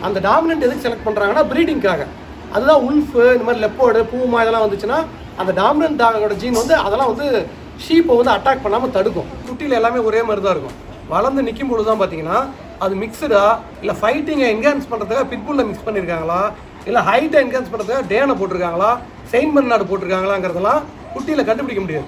அந்த டாமினன்ட் எதுக்கு செலக்ட் பண்ணுறாங்கன்னா ப்ரீடிங்காக அதுதான் உல்ஃபு இந்த மாதிரி லெப்போடு பூமா இதெல்லாம் வந்துச்சுன்னா அந்த டாமினன்ட் டாகோட ஜீன் வந்து அதெல்லாம் வந்து ஷீப்பை வந்து அட்டாக் பண்ணாமல் தடுக்கும் குட்டியில் எல்லாமே ஒரே மாதிரி தான் இருக்கும் வளர்ந்து நிற்கும் பொழுது தான் பார்த்தீங்கன்னா அது மிக்சடா இல்லை ஃபைட்டிங்கை என்ஹான்ஸ் பண்ணுறதுக்காக பிட்புல்ல மிக்ஸ் பண்ணியிருக்காங்களா இல்லை ஹைட்டை என்ஹான்ஸ் பண்ணுறதுக்காக டேனை போட்டிருக்காங்களா செயின் நாடு போட்டிருக்காங்களாங்கிறதெல்லாம் குட்டியில் கண்டுபிடிக்க முடியாது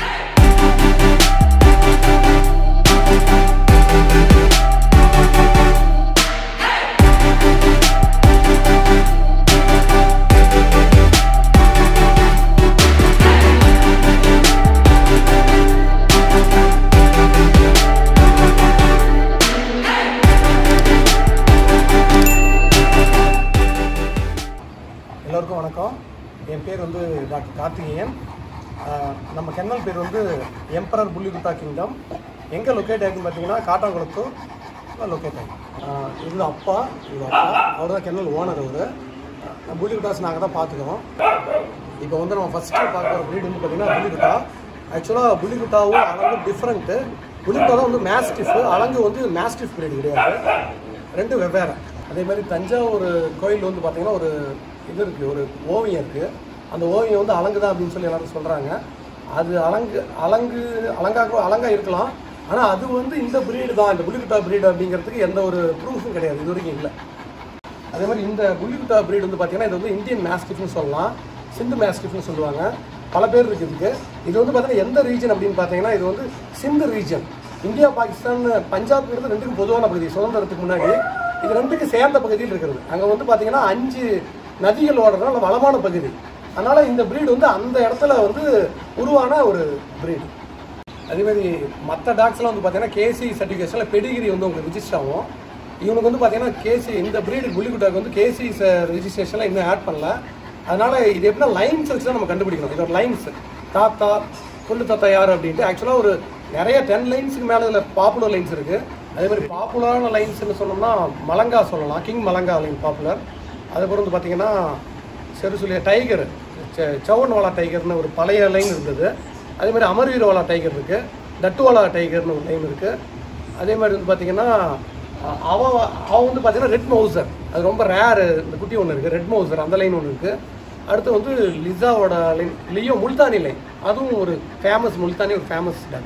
எல்லோருக்கும் வணக்கம் என் பேர் வந்து டாக்டர் கார்த்திகேயன் ஆஹ் நம்ம கென்னல் பேர் வந்து எம்பரர் புள்ளிகுட்டா கிங்டம் எங்கே லொக்கேட் ஆகிருக்குன்னு பார்த்தீங்கன்னா காட்டாங்குளத்தூர் லொக்கேட் ஆகி இது அப்பா இது அப்பா அவர் தான் கென்னல் ஓனர் அவர் புள்ளிகுட்டாஸ் நாங்கள் தான் பார்த்துக்கிறோம் இப்போ வந்து நம்ம ஃபஸ்ட்டு பார்க்குற ப்ரீட் வந்து பார்த்தீங்கன்னா புள்ளிகுட்டா ஆக்சுவலாக புள்ளிகுட்டாவும் அலங்கு டிஃப்ரெண்ட்டு புள்ளிகுட்டா தான் வந்து மேஸ்டிஃப் அலங்கு வந்து மேஸ்டிஃப் ப்ரீடு கிடையாது ரெண்டும் வெவ்வேறு அதே மாதிரி தஞ்சாவூர் கோயில் வந்து பார்த்தீங்கன்னா ஒரு இது இருக்குது ஒரு ஓவியம் இருக்குது அந்த ஓவியம் வந்து அலங்கு தான் அப்படின்னு சொல்லி எல்லாரும் சொல்கிறாங்க அது அலங்கு அலங்கு அலங்கா அலங்கா இருக்கலாம் ஆனால் அது வந்து இந்த பிரீடு தான் இந்த புலிகுட்டா பிரீடு அப்படிங்கிறதுக்கு எந்த ஒரு ப்ரூஃபும் கிடையாது இது வரைக்கும் இல்லை அதே மாதிரி இந்த புல்லிகுட்டா பிரீடு வந்து பார்த்தீங்கன்னா இது வந்து இந்தியன் மேஸ்டிஃப்னு சொல்லலாம் சிந்து மேஸ்டிஃப்னு சொல்லுவாங்க பல பேர் இருக்கு இதுக்கு இது வந்து பார்த்தீங்கன்னா எந்த ரீஜன் அப்படின்னு பார்த்தீங்கன்னா இது வந்து சிந்து ரீஜன் இந்தியா பாகிஸ்தான் பஞ்சாப்ங்கிறது ரெண்டுக்கும் பொதுவான பகுதி சுதந்திரத்துக்கு முன்னாடி இது ரெண்டுக்கு சேர்ந்த பகுதியில் இருக்கிறது அங்கே வந்து பார்த்தீங்கன்னா அஞ்சு நதிகள் ஓடுறதுனால வளமான பகுதி அதனால இந்த பிரீடு வந்து அந்த இடத்துல வந்து உருவான ஒரு பிரீடு அதே மாதிரி மற்ற டாக்ஸ்லாம் வந்து பார்த்தீங்கன்னா கேசி சர்டிஃபிகேஷனில் பெடிகிரி வந்து உங்களுக்கு ரிஜிஸ்டர் ஆகும் இவனுக்கு வந்து பார்த்தீங்கன்னா கேசி இந்த பிரீடு புள்ளிக்குட்டாக்கு வந்து கேசி ரிஜிஸ்ட்ரேஷனில் இன்னும் ஆட் பண்ணல அதனால இது எப்படின்னா லைன்ஸ் வச்சு தான் நம்ம கண்டுபிடிக்கணும் இது ஒரு லைன்ஸ் தாத்தா புல்லு தாத்தா யார் அப்படின்ட்டு ஆக்சுவலாக ஒரு நிறைய டென் லைன்ஸுக்கு மேலே இதில் பாப்புலர் லைன்ஸ் இருக்குது அதே மாதிரி பாப்புலரான லைன்ஸ்னு சொன்னோம்னா மலங்கா சொல்லலாம் கிங் மலங்கா லைன் பாப்புலர் அதுக்கப்புறம் வந்து பார்த்தீங்கன்னா செருசுலிய டைகர் சவுன்வாலா டைகர்னு ஒரு பழைய லைன் இருந்தது அதே மாதிரி அமர்வீரவாலா டைகர் இருக்குது டட்டுவாலா டைகர்னு ஒரு லைன் இருக்குது அதே மாதிரி வந்து பார்த்தீங்கன்னா அ- அவ அவ வந்து பார்த்தீங்கன்னா ரெட் மவுசர் அது ரொம்ப ரேர் இந்த குட்டி ஒன்று இருக்குது ரெட் மவுசர் அந்த லைன் ஒன்று இருக்குது அடுத்து வந்து லிசாவோட லைன் லியோ முல்தானி லைன் அதுவும் ஒரு ஃபேமஸ் முல்தானி ஒரு ஃபேமஸ் டாக்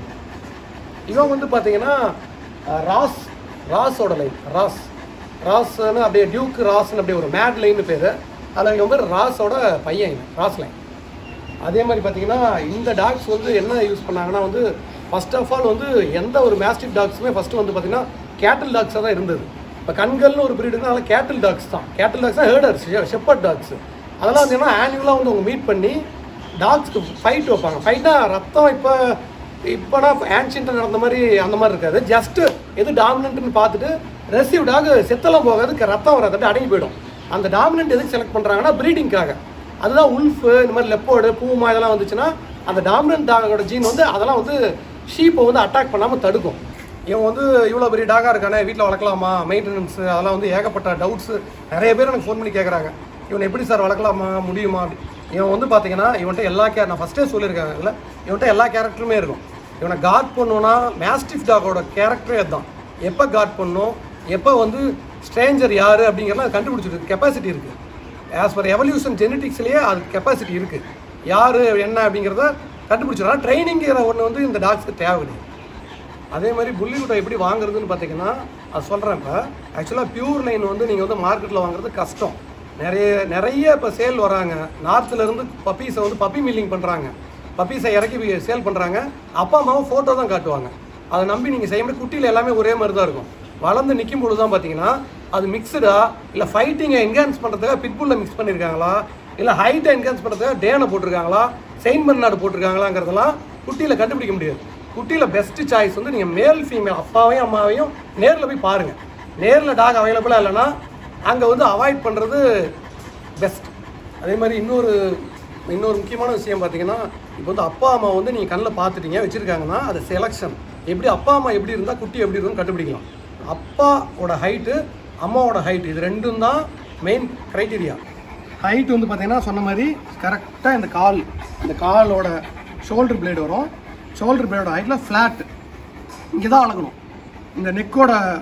இவன் வந்து பார்த்தீங்கன்னா அஹ், ராஸ் ராஸோட லைன் ராஸ் ராஸ்னு அப்படியே டியூக் ராஸ்னு அப்படியே ஒரு மேட் லைன் பேர் அதில் இவன் பேர் ராஸோட பையன் இவன் ராஸ் லைன் அதே மாதிரி பார்த்தீங்கன்னா இந்த டாக்ஸ் வந்து என்ன யூஸ் பண்ணாங்கன்னா வந்து ஃபர்ஸ்ட் ஆஃப் ஆல் வந்து எந்த ஒரு மேஸ்டிக் டாக்ஸுமே ஃபஸ்ட்டு வந்து பார்த்தீங்கன்னா கேட்டில் டாக்ஸாக தான் இருந்தது இப்போ கண்கள்னு ஒரு breed இருந்தால் அதெல்லாம் கேட்டில் டாக்ஸ் தான் கேட்டில் டாக்ஸ் தான் ஹேர்டர்ஸ் ஷெப்பர்ட் டாக்ஸ் அதெல்லாம் வந்து என்ன ஆனுவலாக வந்து அவங்க மீட் பண்ணி டாக்ஸ்க்கு ஃபைட் வைப்பாங்க ஃபைட்னா ரத்தம் இப்போ இப்போனா ஆன்ஷியன்ட்டாக நடந்த மாதிரி அந்த மாதிரி இருக்காது ஜஸ்ட்டு எது டாமினன்ட்னு பார்த்துட்டு ரெசிவ் டாக் செத்தெல்லாம் போகாது ரத்தம் வராது அடங்கி போயிடும் அந்த டாமினன்ட் எதுக்கு செலக்ட் பண்ணுறாங்கன்னா ப்ரீடிங்காக அதுதான் உல்ஃபு இந்த மாதிரி லெப்போடு பூமா இதெல்லாம் வந்துச்சுன்னா அந்த டாமினன்ட் டாகோட ஜீன் வந்து அதெல்லாம் வந்து ஷீப்பை வந்து அட்டாக் பண்ணாமல் தடுக்கும் இவன் வந்து இவ்வளோ பெரிய டாகாக இருக்கானே வீட்டில் வளர்க்கலாமா மெயின்டெனன்ஸ் அதெல்லாம் வந்து ஏகப்பட்ட டவுட்ஸு நிறைய பேர் எனக்கு ஃபோன் பண்ணி கேட்குறாங்க இவனை எப்படி சார் வளர்க்கலாமா முடியுமா அப்படி இவன் வந்து பார்த்தீங்கன்னா இவன்ட்ட எல்லா கேர் நான் ஃபஸ்ட்டே சொல்லியிருக்கேன் இல்லை இவன்ட்ட எல்லா கேரக்டருமே இருக்கும் இவனை காட் பண்ணணும்னா மேஸ்டிஃப் டாகோட கேரக்டரே அதுதான் எப்போ காட் பண்ணணும் எப்போ வந்து ஸ்ட்ரேஞ்சர் யார் அப்படிங்கிறலாம் கண்டுபிடிச்சிருக்கு கெப்பாசிட்டி இருக்குது ஆஸ் பர் எவல்யூஷன் ஜெனட்டிக்ஸ்லேயே அது கெப்பாசிட்டி இருக்குது யார் என்ன அப்படிங்கிறத கண்டுபிடிச்சிடலாம் ட்ரைனிங்கிற ஒன்று வந்து இந்த டாக்ஸ்க்கு தேவை கிடையாது அதே மாதிரி புள்ளி குட்டை எப்படி வாங்குறதுன்னு பார்த்தீங்கன்னா அது சொல்கிறேன் இப்போ ஆக்சுவலாக பியூர் லைன் வந்து நீங்கள் வந்து மார்க்கெட்டில் வாங்குறது கஷ்டம் நிறைய நிறைய இப்போ சேல் வராங்க நார்த்தில் இருந்து பப்பீஸை வந்து பப்பி மில்லிங் பண்ணுறாங்க பப்பீஸை இறக்கி சேல் பண்ணுறாங்க அப்பா அம்மாவும் ஃபோட்டோ தான் காட்டுவாங்க அதை நம்பி நீங்கள் செய்ய முடியாது குட்டியில் எல்லாமே ஒரே மாதிரி தான் இருக்கும் வளர்ந்து நிற்கும் பொழுது தான் பார்த்தீங்கன்னா அது மிக்சடா இல்லை ஃபைட்டிங்கை என்ஹான்ஸ் பண்ணுறதுக்காக பிட்புல்ல மிக்ஸ் பண்ணியிருக்காங்களா இல்லை ஹைட்டை என்ஹான்ஸ் பண்ணுறதுக்காக டேனை போட்டிருக்காங்களா செயின் நாடு போட்டிருக்காங்களாங்கிறதெல்லாம் குட்டியில் கண்டுபிடிக்க முடியாது குட்டியில் பெஸ்ட் சாய்ஸ் வந்து நீங்கள் மேல் ஃபீமேல் அப்பாவையும் அம்மாவையும் நேரில் போய் பாருங்கள் நேரில் டாக் அவைலபிளாக இல்லைன்னா அங்கே வந்து அவாய்ட் பண்ணுறது பெஸ்ட் அதே மாதிரி இன்னொரு இன்னொரு முக்கியமான விஷயம் பார்த்தீங்கன்னா இப்போ வந்து அப்பா அம்மா வந்து நீங்கள் கண்ணில் பார்த்துட்டீங்க வச்சுருக்காங்கன்னா அது செலெக்ஷன் எப்படி அப்பா அம்மா எப்படி இருந்தால் குட்டி எப்படி இருக்குன்னு கண்டுபிடிக்கலாம் அப்பாவோட ஹைட்டு அம்மாவோட ஹைட் இது ரெண்டும் தான் மெயின் க்ரைட்டீரியா ஹைட் வந்து பார்த்தீங்கன்னா சொன்ன மாதிரி கரெக்டாக இந்த கால் இந்த காலோட ஷோல்டர் பிளேடு வரும் ஷோல்டர் பிளேடோட ஹைட்டில் ஃப்ளாட் இங்கே தான் அளக்கணும் இந்த நெக்கோட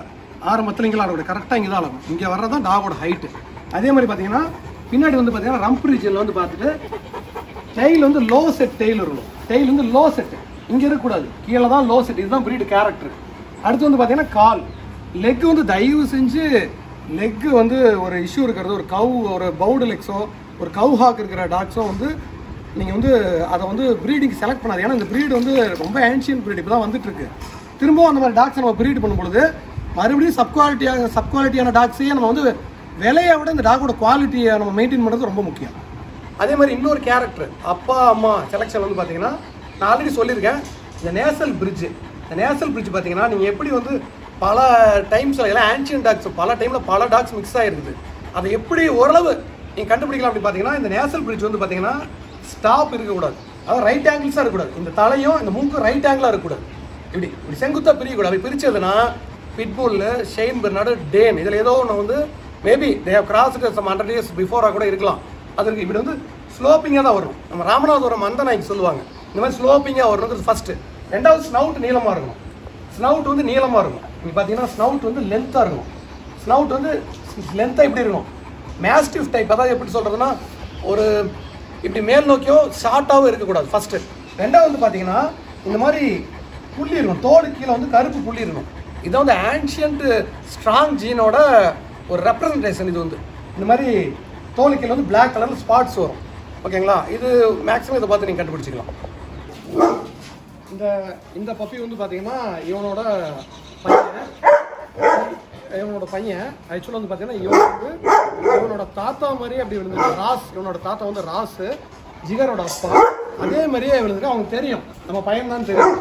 ஆரம்பத்தில் இங்கே அளவு கரெக்டாக இங்கே தான் அளவு இங்கே வர்றது தான் டாகோட ஹைட்டு அதே மாதிரி பார்த்தீங்கன்னா பின்னாடி வந்து பார்த்தீங்கன்னா ரம்ப் ரீஜனில் வந்து பார்த்துட்டு டெய்ல் வந்து லோ செட் டெய்ல் இருக்கும் டெய்ல் வந்து லோ செட் இங்கே இருக்கக்கூடாது கீழே தான் லோ செட் இதுதான் பிரீடு கேரக்டர் அடுத்து வந்து பார்த்தீங்கன்னா கால் லெக் வந்து தயவு செஞ்சு லெக் வந்து ஒரு இஷ்யூ இருக்கிறது ஒரு கவ் ஒரு பவுடு லெக்ஸோ ஒரு கவ் ஹாக் இருக்கிற டாக்ஸோ வந்து நீங்கள் வந்து அதை வந்து ப்ரீடிங் செலக்ட் பண்ணாது ஏன்னா இந்த ப்ரீடு வந்து ரொம்ப ஏன்ஷியன் ப்ரீட் இப்போ தான் வந்துட்டு இருக்கு திரும்பவும் அந்த மாதிரி டாக்ஸ் நம்ம ப்ரீட் பண்ணும்பொழுது மறுபடியும் சப் குவாலிட்டியாக சப் குவாலிட்டியான டாக்ஸையே நம்ம வந்து விலையை விட இந்த டாகோட குவாலிட்டியை நம்ம மெயின்டைன் பண்ணுறது ரொம்ப முக்கியம் அதே மாதிரி இன்னொரு கேரக்டர் அப்பா அம்மா செலெக்ஷன் வந்து பார்த்தீங்கன்னா நான் ஆல்ரெடி சொல்லியிருக்கேன் இந்த நேசல் பிரிட்ஜ் இந்த நேசல் பிரிட்ஜ் பார்த்தீங்கன்னா நீங்கள் எப்படி வந்து பல டைம்ஸ் எல்லாம் ஆன்ஷியன் டாக்ஸ் பல டைமில் பல டாக்ஸ் மிக்ஸ் ஆகிருக்குது அதை எப்படி ஓரளவு நீங்கள் கண்டுபிடிக்கலாம் அப்படின்னு பார்த்தீங்கன்னா இந்த நேசல் பிரிட்ஜ் வந்து பார்த்தீங்கன்னா ஸ்டாப் இருக்கக்கூடாது அதாவது ரைட் ஆங்கிள்ஸாக இருக்கக்கூடாது இந்த தலையும் இந்த மூக்கும் ரைட் ஆங்கிளாக இருக்கக்கூடாது இப்படி இப்படி செங்குத்தாக பிரியக்கூடாது அப்படி பிரிச்சதுன்னா பிட்புல் ஷெயின் பெர்னாடு டேன் இதில் ஏதோ ஒன்று வந்து maybe they have cross some hundred years பிஃபோராக கூட இருக்கலாம் அதற்கு இப்படி வந்து ஸ்லோப்பிங்காக தான் வரும் நம்ம ராமநாதபுரம் மந்த நாய்க்கு சொல்லுவாங்க இந்த மாதிரி ஸ்லோப்பிங்காக வரணுங்கிறது ஃபஸ்ட்டு ரெண்டாவது ஸ்னவுட் நீளமாக இருக்கணும் ஸ்னவுட் வந்து நீளமாக இருக்கும் இங்கே பார்த்தீங்கன்னா ஸ்னவுட் வந்து லென்த்தாக இருக்கும் ஸ்னவுட் வந்து லென்த்தாக இப்படி இருக்கும் மேஸ்டிவ் டைப் அதாவது எப்படி சொல்கிறதுனா ஒரு இப்படி மேல் நோக்கியோ ஷார்ட்டாகவும் இருக்கக்கூடாது ஃபஸ்ட்டு ரெண்டாவது வந்து பார்த்தீங்கன்னா இந்த மாதிரி புள்ளி இருக்கும் தோடு கீழே வந்து கருப்பு புள்ளி இருக்கும் இதான் வந்து ஆன்ஷியன்ட் ஸ்ட்ராங் ஜீனோட ஒரு ரெப்ரசன்டேஷன் இது வந்து இந்த மாதிரி தோல் கீழே வந்து பிளாக் கலரில் ஸ்பாட்ஸ் வரும் ஓகேங்களா இது மேக்ஸிமம் இதை பார்த்து நீங்கள் கண்டுபிடிச்சிக்கலாம் இந்த இந்த பப்பி வந்து பார்த்தீங்கன்னா இவனோட பையன் இவனோட பையன் ஆக்சுவலாக வந்து பார்த்தீங்கன்னா இவன் வந்து இவனோட தாத்தா மாதிரியே அப்படி விழுந்துருக்கு ராஸ் இவனோட தாத்தா வந்து ராஸு ஜிகரோட அப்பா அதே மாதிரியே விழுந்துருக்கு அவங்க தெரியும் நம்ம பையன் தான் தெரியும்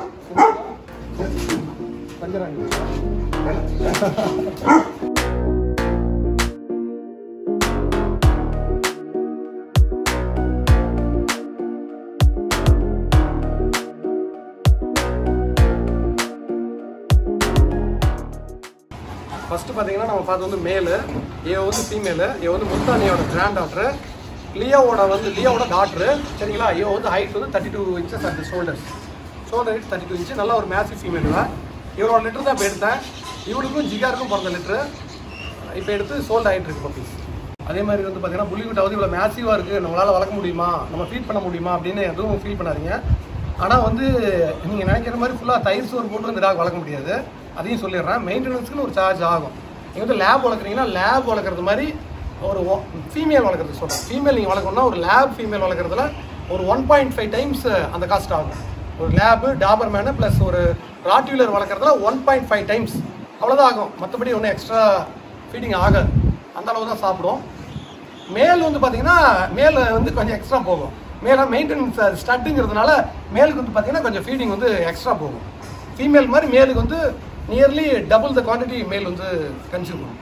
பஞ்சராங்க ஃபர்ஸ்ட் பார்த்தீங்கன்னா நம்ம பார்த்து வந்து மேலு இவ வந்து ஃபீமேலு இவ வந்து முத்தானியோட கிராண்ட் டாக்டர் லியோவோட வந்து லியோவோட டாக்டர் சரிங்களா இவ வந்து ஹைட் வந்து thirty two inches at shoulders shoulder height thirty two inch நல்ல ஒரு மேசிவ் ஃபீமேல் தான் இவரோட லிட்டர் தான் இப்போ எடுத்தேன் இவளுக்கும் ஜிகாருக்கும் பிறந்த லிட்டரு இப்போ எடுத்து சோல்ட் ஆகிட்டு இருக்கு பப்பீஸ் அதே மாதிரி வந்து பார்த்தீங்கன்னா புள்ளிக்குட்டை வந்து இவ்வளோ மேசிவாக இருக்குது நம்மளால் வளர்க்க முடியுமா நம்ம ஃபீட் பண்ண முடியுமா அப்படின்னு எதுவும் ஃபீல் பண்ணாதீங்க ஆனால் வந்து நீங்கள் நினைக்கிற மாதிரி ஃபுல்லாக தயிர் சோறு போட்டு இந்த டாக் வளர்க்க முடியாது அதையும் சொல்லிடுறேன் மெயின்டெனன்ஸ்க்குன்னு ஒரு சார்ஜ் ஆகும் நீங்கள் வந்து லேப் வளர்க்குறீங்கன்னா லேப் வளர்க்குறது மாதிரி ஒரு ஃபீமேல் வளர்க்குறது சொல்கிறேன் ஃபீமேல் நீங்கள் வளர்க்கணும்னா ஒரு லேப் ஃபீமேல் வளர்க்குறதுல ஒரு ஒன் பாயிண்ட் ஃபைவ் டைம்ஸ் அந்த காஸ்ட் ஆகும் ஒரு லேபு டாபர் மேனு ப்ளஸ் ஒரு ராட்வீலர் வளர்க்குறதுல ஒன் பாயிண்ட் ஃபைவ் டைம்ஸ் அவ்வளோதான் ஆகும் மற்றபடி ஒன்றும் எக்ஸ்ட்ரா ஃபீடிங் ஆகாது அந்த அளவு தான் சாப்பிடும் மேல் வந்து பார்த்தீங்கன்னா மேல் வந்து கொஞ்சம் எக்ஸ்ட்ரா போகும் மேலே மெயின்டெனன்ஸ் ஸ்டட்டுங்கிறதுனால மேலுக்கு வந்து பார்த்தீங்கன்னா கொஞ்சம் ஃபீடிங் வந்து எக்ஸ்ட்ரா போகும் ஃபீமேல் மாதிரி மேலுக்கு வந்து நியர்லி டபுள் த குவான்டிட்டி மேல் வந்து கன்சியூம் பண்ணும்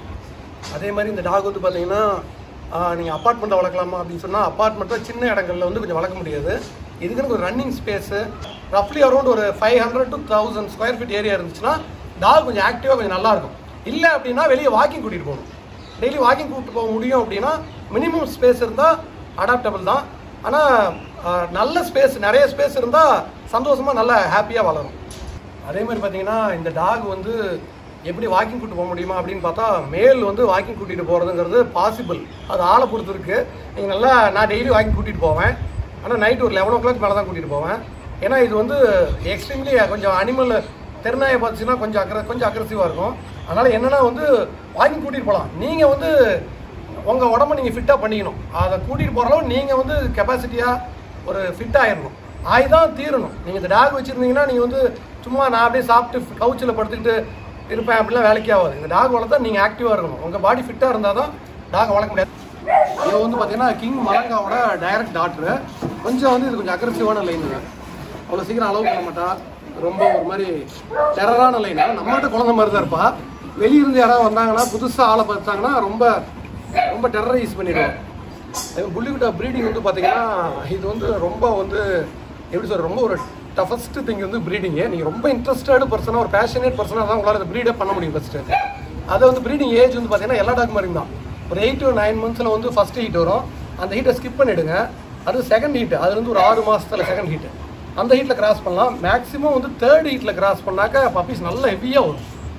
அதே மாதிரி இந்த டாக் வந்து பார்த்தீங்கன்னா நீங்கள் அப்பார்ட்மெண்ட்டில் வளர்க்கலாமா அப்படின்னு சொன்னால் அப்பார்ட்மெண்ட்டில் சின்ன இடங்கள்ல வந்து கொஞ்சம் வளர்க்க முடியாது இதுக்குன்னு ஒரு ரன்னிங் ஸ்பேஸு ரஃப்லி அரௌண்ட் ஒரு five hundred to thousand square feet area இருந்துச்சுன்னா டாக் கொஞ்சம் ஆக்டிவாக கொஞ்சம் நல்லா இருக்கும் இல்லை அப்படின்னா வெளியே வாக்கிங் கூட்டிகிட்டு போகணும் டெய்லி வாக்கிங் கூப்பிட்டு போக முடியும் அப்படின்னா மினிமம் ஸ்பேஸ் இருந்தால் அடாப்டபிள் தான் ஆனால் நல்ல ஸ்பேஸ் நிறைய ஸ்பேஸ் இருந்தால் சந்தோஷமாக நல்லா ஹாப்பியாக வளரும் அதே மாதிரி பார்த்தீங்கன்னா இந்த டாக் வந்து எப்படி வாக்கிங் கூட்டு போக முடியுமா அப்படின்னு பார்த்தா மேல் வந்து வாக்கிங் கூட்டிகிட்டு போகிறதுங்கிறது பாசிபிள் அது ஆளை பொறுத்து இருக்கு நீங்கள் நல்லா நான் டெய்லி வாக்கிங் கூட்டிகிட்டு போவேன் ஆனால் நைட் ஒரு லெவன் ஓ கிளாக் மேலே தான் கூட்டிகிட்டு போவேன் ஏன்னா இது வந்து எக்ஸ்ட்ரீம்லி கொஞ்சம் அனிமல் தெருநாயை பார்த்துச்சுன்னா கொஞ்சம் அக்ர கொஞ்சம் அக்ரஸிவாக இருக்கும் அதனால் என்னென்னா வந்து வாக்கிங் கூட்டிகிட்டு போகலாம் நீங்கள் வந்து உங்கள் உடம்ப நீங்கள் ஃபிட்டாக பண்ணிக்கணும் அதை கூட்டிகிட்டு போகிற அளவு நீங்கள் வந்து கெப்பாசிட்டியாக ஒரு ஃபிட் ஆயிடணும் ஆகி தான் தீரணும் நீங்கள் இந்த டாக் வச்சுருந்தீங்கன்னா நீங்கள் வந்து சும்மா நான் அப்படியே சாப்பிட்டு கவுச்சில் படுத்துக்கிட்டு இருப்பேன் அப்படிலாம் வேலைக்கே ஆகாது இந்த டாக் வளர்த்தா நீங்கள் ஆக்டிவாக இருக்கணும் உங்கள் பாடி ஃபிட்டாக இருந்தால் தான் டாக் வளர்க்க முடியாது இது வந்து பார்த்தீங்கன்னா கிங் மலங்காவோட டைரக்ட் டாக்டரு கொஞ்சம் வந்து இது கொஞ்சம் அக்ரஸிவான லைனுங்க அவ்வளோ சீக்கிரம் அளவு பண்ண மாட்டா ரொம்ப ஒரு மாதிரி டெரரான லைன் நம்மகிட்ட குழந்தை மாதிரி தான் இருப்பா வெளியிருந்து யாராவது வந்தாங்கன்னா புதுசாக ஆளை பார்த்தாங்கன்னா ரொம்ப ரொம்ப டெரரைஸ் பண்ணிடுவோம் புள்ளிக்குட்டா ப்ரீடிங் வந்து பார்த்தீங்கன்னா இது வந்து ரொம்ப வந்து எப்படி சொல்ற ரொம்ப ஒரு டஃபஸ்ட் திங் வந்து ப்ரீடிங்கு நீங்கள் ரொம்ப இன்ட்ரெஸ்டட் பர்சனாக ஒரு பேஷனேட் பர்சனாக தான் உங்களால் இந்த ப்ரீடே பண்ண முடியும் ஃபஸ்ட்டு அதை வந்து ப்ரீடிங் ஏஜ் வந்து பார்த்தீங்கன்னா எல்லா டாக் மாதிரியும் தான் ஒரு எயிட் டு நைன் மந்த்ஸில் வந்து ஃபஸ்ட் ஹீட் வரும் அந்த ஹீட்டை ஸ்கிப் பண்ணிவிடுங்க அது செகண்ட் ஹீட் அது வந்து ஒரு ஆறு மாதத்தில் செகண்ட் ஹீட்டு அந்த ஹீட்டில் கிராஸ் பண்ணலாம் மேக்ஸிமம் வந்து தேர்ட் ஹீட்டில் கிராஸ் பண்ணாக்க பப்பீஸ் நல்ல ஹெவியாக வரும்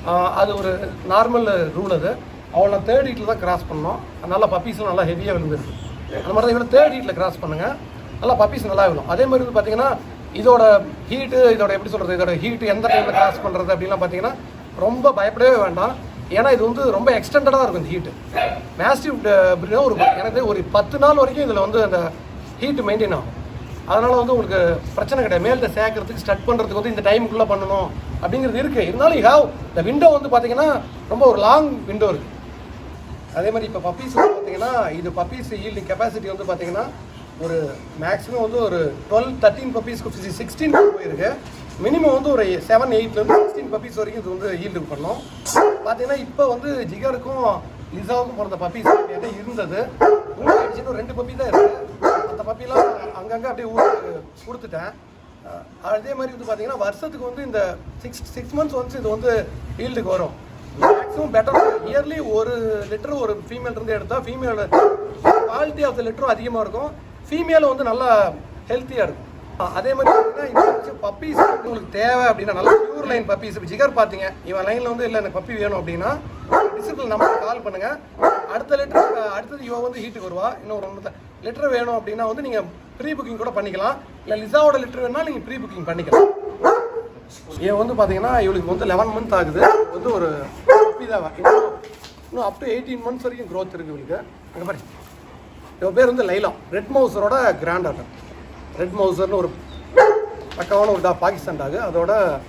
ஆஹ் அது ஒரு நார்மல் ரூல் அது அவளை நான் தேர்ட் ஹீட்டில் தான் கிராஸ் பண்ணோம் நல்லா பப்பீஸ்லாம் நல்லா ஹெவியாக விழுந்துருக்கு அந்த மாதிரி தான் இவ்வளோ தேர்ட் ஹீட்டில் கிராஸ் பண்ணுங்கள் நல்லா பப்பீஸ் நல்லா விழும் அதே மாதிரி வந்து பார்த்தீங்கன்னா இதோட ஹீட்டு இதோட எப்படி சொல்கிறது இதோட ஹீட்டு எந்த டைமில் கிராஸ் பண்ணுறது அப்படிலாம் பார்த்தீங்கன்னா ரொம்ப பயப்படவே வேண்டாம் ஏன்னா இது வந்து ரொம்ப எக்ஸ்டெண்டடாக இருக்கும் இந்த ஹீட்டு மேஸ்டிவ் அப்படின்னா ஒரு எனக்கு ஒரு பத்து நாள் வரைக்கும் இதில் வந்து அந்த ஹீட்டு மெயின்டைன் ஆகும் அதனால் வந்து உங்களுக்கு பிரச்சனை கிடையாது மேலத்தை சேர்க்கறதுக்கு ஸ்டட் பண்ணுறதுக்கு வந்து இந்த டைமுக்குள்ளே பண்ணணும் அப்படிங்கிறது இருக்குது இருந்தாலும் யூ ஹாவ் இந்த விண்டோ வந்து பார்த்தீங்கன்னா ரொம்ப ஒரு லாங் விண்டோ இருக்குது அதே மாதிரி இப்போ பப்பீஸ் வந்து பார்த்தீங்கன்னா இது பப்பீஸ் ஈல்டிங் கெப்பாசிட்டி வந்து பார்த்தீங்கன்னா ஒரு மேக்ஸிமம் வந்து ஒரு டுவெல் தேர்ட்டீன் பப்பீஸ்க்கு சிக்ஸ்டீன் போயிருக்கு மினிமம் வந்து ஒரு செவன் எயிட்லேருந்து சிக்ஸ்டீன் பப்பீஸ் வரைக்கும் இது வந்து ஈல்டு பண்ணோம் பார்த்தீங்கன்னா இப்போ வந்து ஜிகருக்கும் லிசாவுக்கும் பிறந்த பப்பீஸ் என்கிட்ட இருந்தது ஊருக்கு அடிச்சுன்னு ஒரு ரெண்டு பப்பி தான் இருக்குது அந்த பப்பிலாம் அங்கங்கே அப்படியே ஊருக்கு கொடுத்துட்டேன் அஹ் அதே மாதிரி வந்து பார்த்தீங்கன்னா வருஷத்துக்கு வந்து இந்த சிக்ஸ் சிக்ஸ் மந்த்ஸ் ஒன்ஸ் இது வந்து ஈல்டுக்கு வரும் மேக்ஸிமம் பெட்டர் இயர்லி ஒரு லிட்டர் ஒரு ஃபீமேல் இருந்து எடுத்தால் ஃபீமேல் குவாலிட்டி ஆஃப் த லிட்டரும் அதிகமாக இருக்கும் ஃபீமேலும் வந்து நல்லா ஹெல்த்தியாக இருக்கும் அஹ் அதே மாதிரி பார்த்தீங்கன்னா பப்பீஸ் உங்களுக்கு தேவை அப்படின்னா நல்ல பியூர் லைன் பப்பீஸ் இப்போ ஜிகர் பார்த்தீங்க இவன் லைனில் வந்து இல்லை எனக்கு பப்பி வேணும் அப்படின்னா டிசிப்ளின் நம்பருக்கு கால் பண்ணுங்க அடுத்த லிட்டர் அடுத்தது இவ வந்து ஹீட்டுக்கு வருவா இன்னும் ஒரு ஒன்று லிட்டர் வேணும் அப்படின்னா வந்து நீங்கள் ப்ரீ புக்கிங் கூட பண்ணிக்கலாம் இல்லை லிசாவோட லிட்டர் வேணால் நீங்கள் ப்ரீ புக்கிங் பண்ணிக்கலாம் இவன் வந்து பார்த்தீங்கன்னா இவளுக்கு வந்து லெவன் மந்த் ஆகுது வந்து ஒரு பப்பி தான் இன்னும் இன்னும் அப் டு எயிட்டீன் மந்த்ஸ் வரைக்கும் க்ரோத் இருக்கு இவளுக்கு அங்கே பாரு இவன் பேர் வந்து லைலா ரெட் மவுசரோட கிராண்ட் ஆட்டர் ரெட் மவுசர்னு ஒரு பக்காவான ஒரு டா பாகிஸ்தான் டாகு அதோட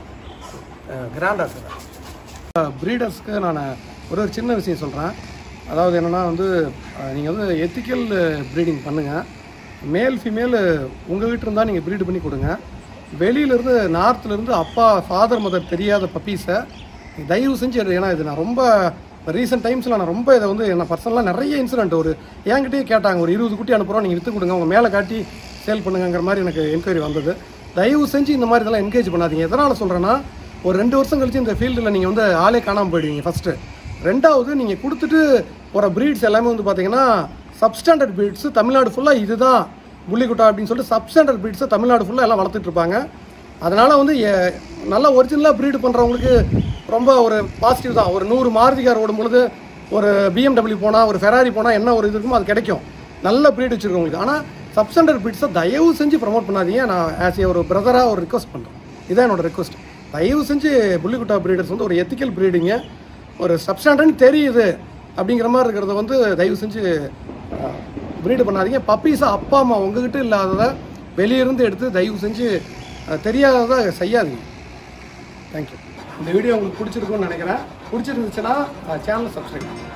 கிராண்ட் ஆட்டர் ப்ரீடர்ஸ்க்கு நான் ஒரு ஒரு சின்ன விஷயம் சொல்கிறேன் அதாவது என்னென்னா வந்து நீங்கள் வந்து எத்திக்கல் ப்ரீடிங் பண்ணுங்கள் மேல் ஃபீமேல் உங்கள் வீட்டு இருந்தால் நீங்கள் ப்ரீட் பண்ணி கொடுங்க வெளியிலேருந்து நார்த்துலேருந்து அப்பா ஃபாதர் மதர் தெரியாத பப்பீஸை தயவு செஞ்சு எடு. ஏன்னா இது நான் ரொம்ப ரீசெண்ட் டைம்ஸில் நான் ரொம்ப இதை வந்து என்ன பர்சனலாக நிறைய இன்சிடென்ட் ஒரு என்கிட்டயே கேட்டாங்க ஒரு இருபது குட்டி அனுப்புகிறோம் நீங்கள் விற்று கொடுங்க உங்கள் மேலே காட்டி சேல் பண்ணுங்கங்கிற மாதிரி எனக்கு என்கொயரி வந்தது தயவு செஞ்சு இந்த மாதிரி இதெல்லாம் என்கரேஜ் பண்ணாதீங்க எதனால் சொல்கிறேன்னா ஒரு ரெண்டு வருஷம் கழிச்சு இந்த ஃபீல்டில் நீங்கள் வந்து ஆளே காணாமல் போயிடுவீங்க ஃபஸ்ட்டு ரெண்டாவது நீங்கள் கொடுத்துட்டு போகிற ப்ரீட்ஸ் எல்லாமே வந்து பார்த்தீங்கன்னா சப்ஸ்டாண்டர்ட் ப்ரீட்ஸ் தமிழ்நாடு ஃபுல்லாக இதுதான் புள்ளிக்குட்டா அப்படின்னு சொல்லிட்டு சப்ஸ்டாண்டர்ட் ப்ரீட்ஸை தமிழ்நாடு ஃபுல்லாக எல்லாம் வளர்த்துட்டு இருப்பாங்க அதனால் வந்து எ- நல்லா ஒரிஜினலாக ப்ரீடு பண்ணுறவங்களுக்கு ரொம்ப ஒரு பாசிட்டிவ் தான் ஒரு நூறு மாருதி கார் ஓடும் பொழுது ஒரு பிஎம்டபிள்யூ போனால் ஒரு ஃபெராரி போனால் என்ன ஒரு இது இருக்குமோ அது கிடைக்கும் நல்ல ப்ரீட் வச்சுருக்கவங்களுக்கு ஆனால் சப்ஸ்டாண்டர்ட் ப்ரீட்ஸை தயவு செஞ்சு ப்ரமோட் பண்ணாதீங்க நான் ஆஸ் ஏ ஒரு பிரதராக ஒரு ரிக்வஸ்ட் பண்ணுறேன் இதான் என்னோட ரிக்வஸ்ட் தயவு செஞ்சு புள்ளிக்குட்டா ப்ரீடர்ஸ் வந்து ஒரு எத்திக்கல் ப்ரீடிங்க ஒரு சப்ஸ்டாண்டர்ட்னு தெரியுது அப்படிங்கிற மாதிரி இருக்கிறத வந்து தயவு செஞ்சு ப்ரீடு பண்ணாதீங்க பப்பீஸை அப்பா அம்மா உங்ககிட்ட இல்லாததை வெளியிருந்து எடுத்து தயவு செஞ்சு அஹ், தெரியாததை செய்யாதீங்க தேங்க்யூ இந்த வீடியோ உங்களுக்கு பிடிச்சிருக்கும்னு நினைக்கிறேன் பிடிச்சிருந்துச்சுன்னா சேனலை சப்ஸ்கிரைப் பண்ணுங்க